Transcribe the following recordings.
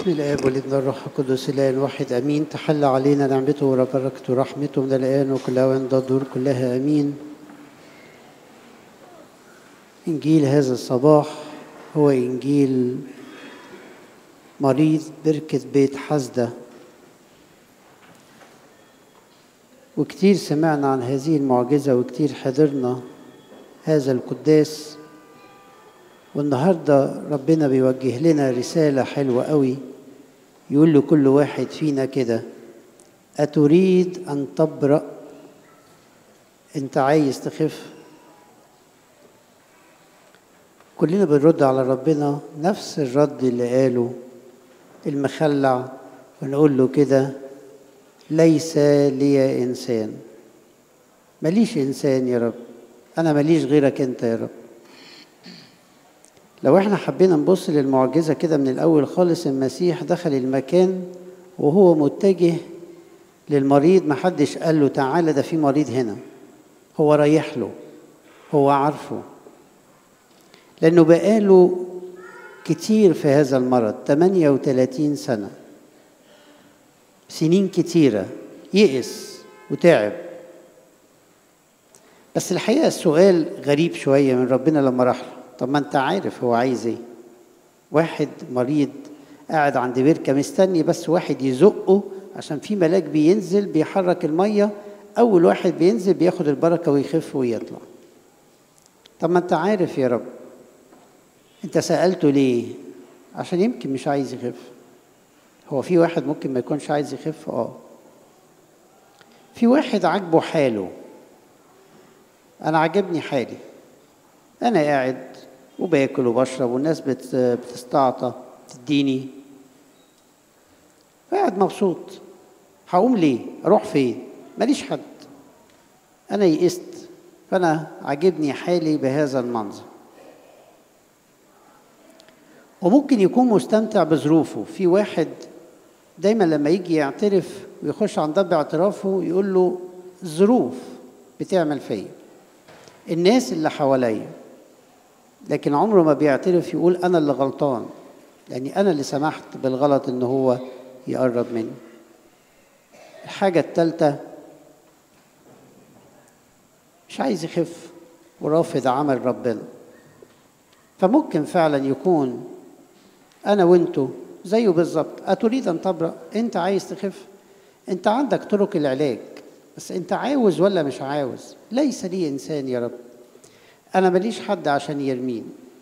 بسم الآب والابن والروح القدس الآن واحد أمين تحل علينا نعمته وبركته ورحمته من الآن وكل أوان الدور كلها أمين إنجيل هذا الصباح هو إنجيل مريض بركة بيت حزدة وكتير سمعنا عن هذه المعجزة وكتير حضرنا هذا القداس والنهارده ربنا بيوجه لنا رسالة حلوة قوي يقول لكل واحد فينا كده أتريد أن تبرأ أنت عايز تخف كلنا بنرد على ربنا نفس الرد اللي قاله المخلع ونقول له كده ليس لي إنسان ماليش إنسان يا رب أنا ماليش غيرك أنت يا رب لو احنا حبينا نبص للمعجزة كده من الأول خالص المسيح دخل المكان وهو متجه للمريض محدش قال له تعالى ده في مريض هنا هو رايح له هو عارفه لأنه بقاله كتير في هذا المرض 38 سنة سنين كتيرة يئس وتعب بس الحقيقة السؤال غريب شوية من ربنا لما راح له طب ما انت عارف هو عايز ايه واحد مريض قاعد عند بركة مستني بس واحد يزقه عشان في ملاك بينزل بيحرك المية أول واحد بينزل بياخد البركة ويخف ويطلع طب ما انت عارف يا رب انت سألته ليه عشان يمكن مش عايز يخف هو في واحد ممكن ما يكونش عايز يخف اه في واحد عاجبه حاله انا عاجبني حالي انا قاعد وباكل وبشرب والناس بت بتستعطى تديني قاعد مبسوط هقوم ليه اروح فين ماليش حد انا يئست فانا عاجبني حالي بهذا المنظر وممكن يكون مستمتع بظروفه في واحد دايما لما يجي يعترف ويخش عن ضب اعترافه يقول له الظروف بتعمل فيا الناس اللي حواليا لكن عمره ما بيعترف يقول انا اللي غلطان لاني انا اللي سمحت بالغلط ان هو يقرب مني الحاجه الثالثه مش عايز يخف ورافض عمل ربنا فممكن فعلا يكون انا وانتو زيه بالظبط اتريد ان تبرأ انت عايز تخف انت عندك طرق العلاج بس انت عاوز ولا مش عاوز ليس لي انسان يا رب انا ماليش حد عشان يرميني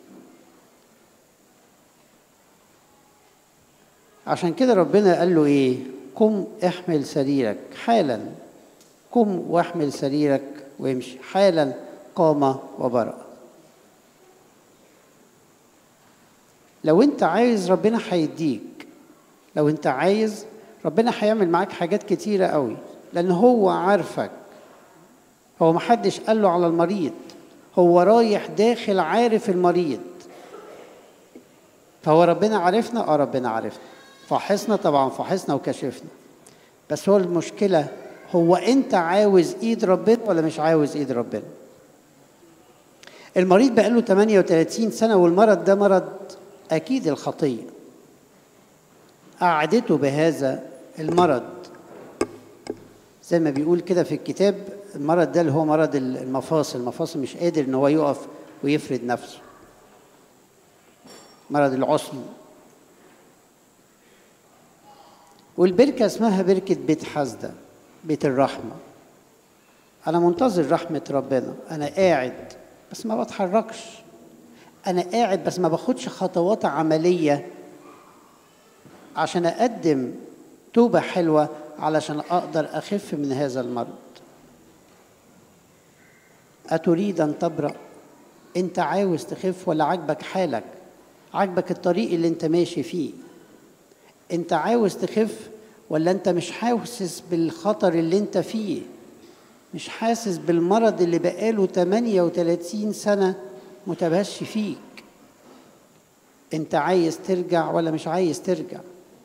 عشان كده ربنا قال له ايه قم احمل سريرك حالا قم واحمل سريرك وامشي حالا قام وبرأ لو انت عايز ربنا هيديك لو انت عايز ربنا هيعمل معاك حاجات كتيرة قوي لأن هو عارفك هو محدش قال له على المريض هو رايح داخل عارف المريض فهو ربنا عارفنا اه ربنا عارفنا فحصنا طبعا فحصنا وكشفنا بس هو المشكلة هو انت عاوز ايد ربنا ولا مش عاوز ايد ربنا المريض بقاله 38 سنة والمرض ده مرض أكيد الخطية قعدته بهذا المرض زي ما بيقول كده في الكتاب المرض ده اللي هو مرض المفاصل المفاصل مش قادر ان هو يقف ويفرد نفسه مرض العصم والبركة اسمها بركة بيت حزدة بيت الرحمة أنا منتظر رحمة ربنا أنا قاعد بس ما بتحركش أنا قاعد بس ما باخدش خطوات عملية عشان أقدم توبة حلوة علشان أقدر أخف من هذا المرض أتريد أن تبرأ أنت عاوز تخف ولا عاجبك حالك عاجبك الطريق اللي أنت ماشي فيه أنت عاوز تخف ولا أنت مش حاسس بالخطر اللي أنت فيه مش حاسس بالمرض اللي بقاله 38 سنة متبهش فيك أنت عايز ترجع ولا مش عايز ترجع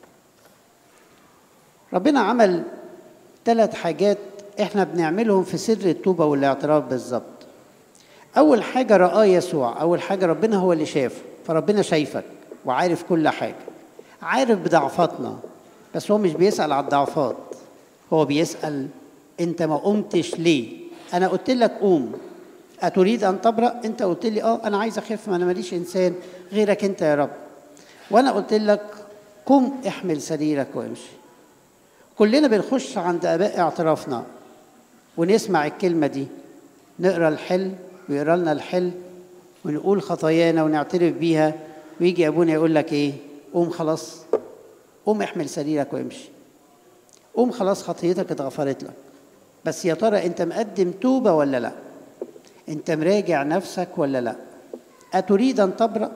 ربنا عمل ثلاث حاجات احنا بنعملهم في سر التوبة والاعتراف بالظبط أول حاجة رآه يسوع أول حاجة ربنا هو اللي شافه فربنا شايفك وعارف كل حاجة عارف بضعفاتنا بس هو مش بيسأل على الضعفات هو بيسأل انت ما قمتش ليه انا قلت لك قوم اتريد ان تبرأ انت قلت لي اه انا عايز اخف ما انا ماليش انسان غيرك انت يا رب وانا قلت لك قم احمل سريرك وامشي كلنا بنخش عند اباء اعترافنا ونسمع الكلمه دي نقرا الحل ويقرا لنا الحل ونقول خطايانا ونعترف بيها ويجي ابونا يقول لك ايه قوم خلاص قوم احمل سريرك وامشي قوم خلاص خطيتك اتغفرت لك بس يا ترى انت مقدم توبه ولا لا انت مراجع نفسك ولا لا اتريد ان تبرأ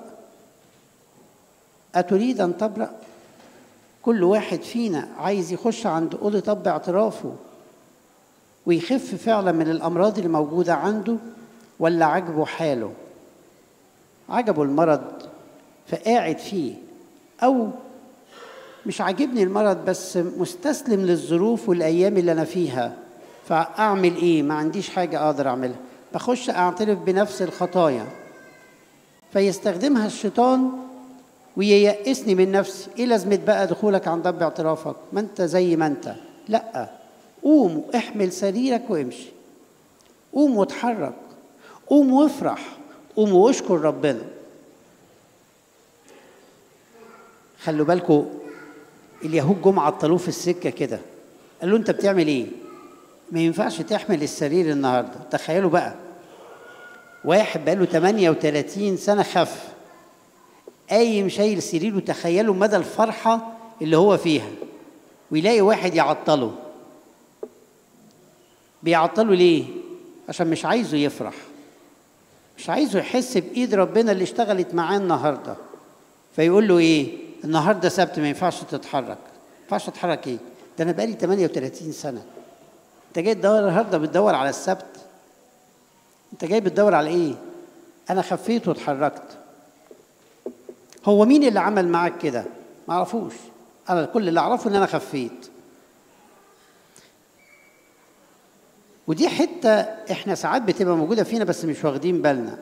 اتريد ان تبرأ كل واحد فينا عايز يخش عند اوضه اب اعترافه ويخف فعلا من الامراض اللي موجوده عنده ولا عجبه حاله عجبه المرض فقاعد فيه او مش عاجبني المرض بس مستسلم للظروف والايام اللي انا فيها فاعمل ايه ما عنديش حاجه اقدر اعملها بخش اعترف بنفس الخطايا فيستخدمها الشيطان وييأسني من نفسي ايه لازمه بقى دخولك عند رب اعترافك ما انت زي ما انت لا قوم احمل سريرك وامشي قوم واتحرك قوم وافرح قوم واشكر ربنا خلوا بالكم اليهود جم عطلوه في السكه كده قال له انت بتعمل ايه ما ينفعش تحمل السرير النهارده تخيلوا بقى واحد بقاله 38 سنه خف قايم شايل سريره تخيلوا مدى الفرحه اللي هو فيها ويلاقي واحد يعطله بيعطله ليه عشان مش عايزه يفرح مش عايزه يحس بايد ربنا اللي اشتغلت معاه النهارده فيقول له ايه النهارده سبت ما ينفعش تتحرك ما ينفعش تتحرك ايه ده انا بقالي 38 سنه انت جاي تدور النهارده بتدور على السبت انت جاي بتدور على ايه انا خفيت واتحركت هو مين اللي عمل معاك كده ما اعرفوش انا كل اللي اعرفه ان انا خفيت ودي حته احنا ساعات بتبقى موجوده فينا بس مش واخدين بالنا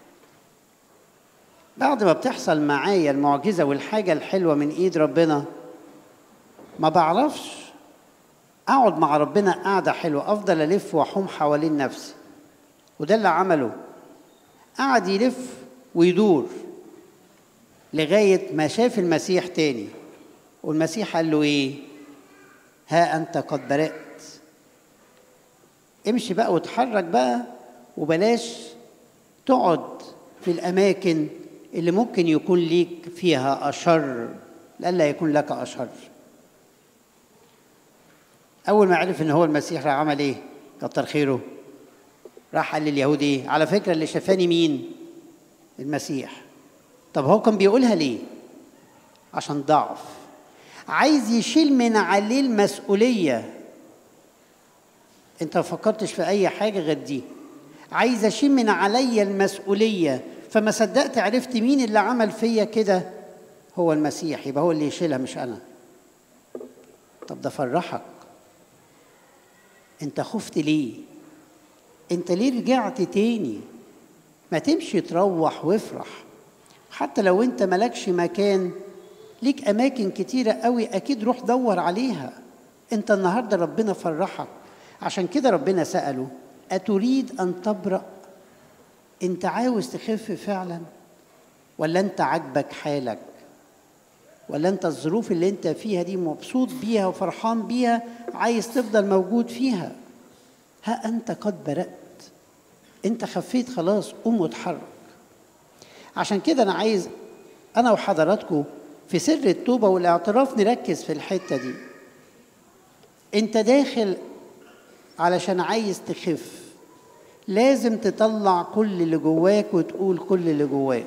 بعد ما بتحصل معايا المعجزه والحاجه الحلوه من ايد ربنا ما بعرفش اقعد مع ربنا قعده حلوه افضل الف واحوم حوالين نفسي وده اللي عمله قعد يلف ويدور لغايه ما شاف المسيح تاني والمسيح قال له ايه ها انت قد برأت امشي بقى واتحرك بقى وبلاش تقعد في الاماكن اللي ممكن يكون ليك فيها اشر لئلا يكون لك اشر اول ما عرف ان هو المسيح راح عمل ايه كتر خيره راح قال لليهود ايه على فكره اللي شافاني مين المسيح طب هو كان بيقولها ليه عشان ضعف عايز يشيل من عليه المسؤوليه انت ما فكرتش في اي حاجه غير دي عايز اشيل من عليا المسؤوليه فما صدقت عرفت مين اللي عمل فيا كده هو المسيح يبقى هو اللي يشيلها مش انا طب ده فرحك انت خفت ليه انت ليه رجعت تاني ما تمشي تروح وافرح حتى لو انت ملكش مكان ليك اماكن كتيره قوي اكيد روح دور عليها انت النهارده ربنا فرحك عشان كده ربنا ساله اتريد ان تبرأ انت عاوز تخف فعلا ولا انت عاجبك حالك ولا انت الظروف اللي انت فيها دي مبسوط بيها وفرحان بيها عايز تفضل موجود فيها ها انت قد برأت انت خفيت خلاص قوم واتحرك عشان كده انا عايز انا وحضراتكم في سر التوبه والاعتراف نركز في الحته دي انت داخل علشان عايز تخف لازم تطلع كل اللي جواك وتقول كل اللي جواك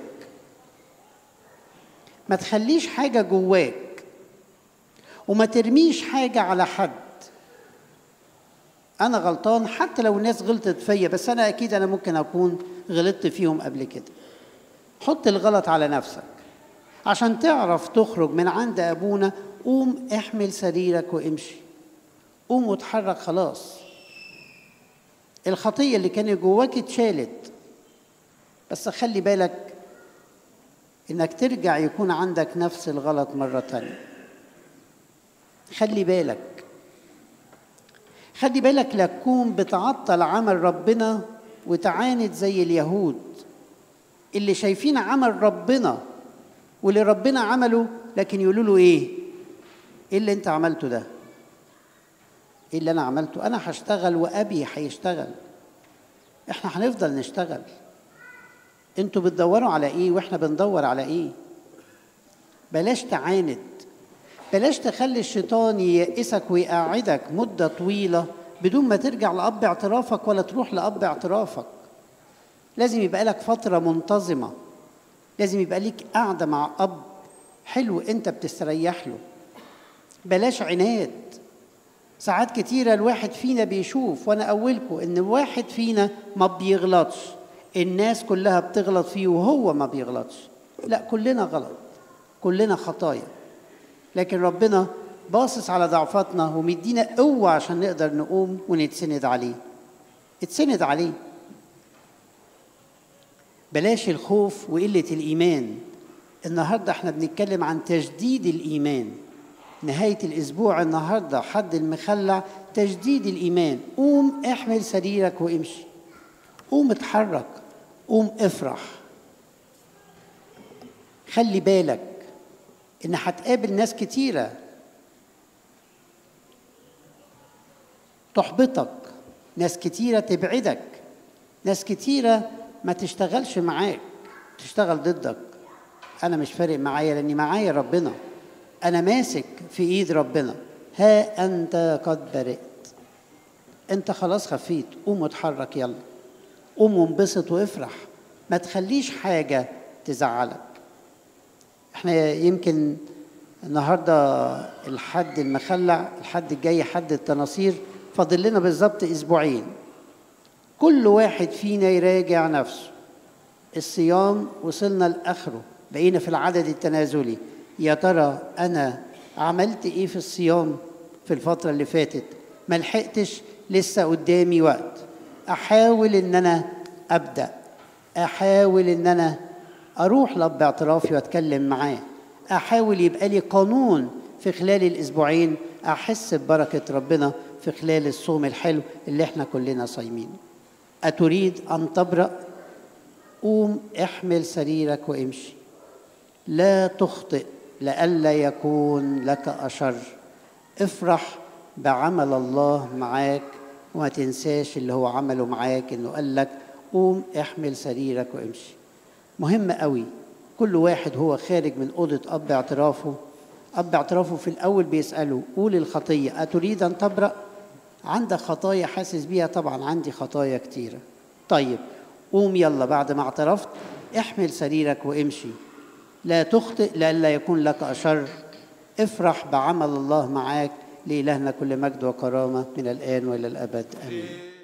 ما تخليش حاجه جواك وما ترميش حاجه على حد انا غلطان حتى لو الناس غلطت فيا بس انا اكيد انا ممكن اكون غلطت فيهم قبل كده حط الغلط على نفسك عشان تعرف تخرج من عند ابونا قوم احمل سريرك وامشي قوم واتحرك خلاص الخطية اللي كانت جواك اتشالت بس خلي بالك انك ترجع يكون عندك نفس الغلط مرة تانية خلي بالك خلي بالك لا تكون بتعطل عمل ربنا وتعاند زي اليهود اللي شايفين عمل ربنا واللي ربنا عمله لكن يقولوا له ايه ايه اللي انت عملته ده ايه اللي انا عملته انا هشتغل وابي هيشتغل احنا هنفضل نشتغل انتوا بتدوروا على ايه واحنا بندور على ايه بلاش تعاند بلاش تخلي الشيطان ييأسك ويقعدك مدة طويلة بدون ما ترجع لأب اعترافك ولا تروح لأب اعترافك لازم يبقى لك فترة منتظمة لازم يبقى ليك قاعدة مع أب حلو أنت بتستريح له بلاش عناد ساعات كتيرة الواحد فينا بيشوف وأنا أولكم إن واحد فينا ما بيغلطش الناس كلها بتغلط فيه وهو ما بيغلطش لا كلنا غلط كلنا خطايا لكن ربنا باصص على ضعفاتنا ومدينا قوة عشان نقدر نقوم ونتسند عليه اتسند عليه بلاش الخوف وقلة الإيمان النهاردة احنا بنتكلم عن تجديد الإيمان نهاية الأسبوع النهاردة حد المخلع تجديد الإيمان قوم احمل سريرك وامشي قوم اتحرك قوم افرح خلي بالك ان هتقابل ناس كتيره تحبطك ناس كتيره تبعدك ناس كتيره ما تشتغلش معاك تشتغل ضدك انا مش فارق معايا لاني معايا ربنا انا ماسك في ايد ربنا ها انت قد برئت انت خلاص خفيت قوم واتحرك يلا قوم وانبسط وافرح ما تخليش حاجه تزعلك احنا يمكن النهارده الحد المخلع الحد الجاي حد التناصير فاضل لنا بالظبط اسبوعين كل واحد فينا يراجع نفسه الصيام وصلنا لاخره بقينا في العدد التنازلي يا ترى انا عملت ايه في الصيام في الفتره اللي فاتت ما لحقتش لسه قدامي وقت احاول ان انا ابدا احاول ان انا اروح لاب اعترافي واتكلم معاه احاول يبقى لي قانون في خلال الاسبوعين احس ببركه ربنا في خلال الصوم الحلو اللي احنا كلنا صايمين اتريد ان تبرأ قوم احمل سريرك وامشي لا تخطئ لئلا يكون لك اشر افرح بعمل الله معاك وما تنساش اللي هو عمله معاك انه قال لك قوم احمل سريرك وامشي مهم قوي كل واحد هو خارج من أوضة أب اعترافه أب اعترافه في الأول بيسأله قول الخطية أتريد أن تبرأ عندك خطايا حاسس بيها طبعا عندي خطايا كتيرة طيب قوم يلا بعد ما اعترفت احمل سريرك وامشي لا تخطئ لئلا يكون لك أشر افرح بعمل الله معاك لإلهنا كل مجد وكرامة من الآن وإلى الأبد آمين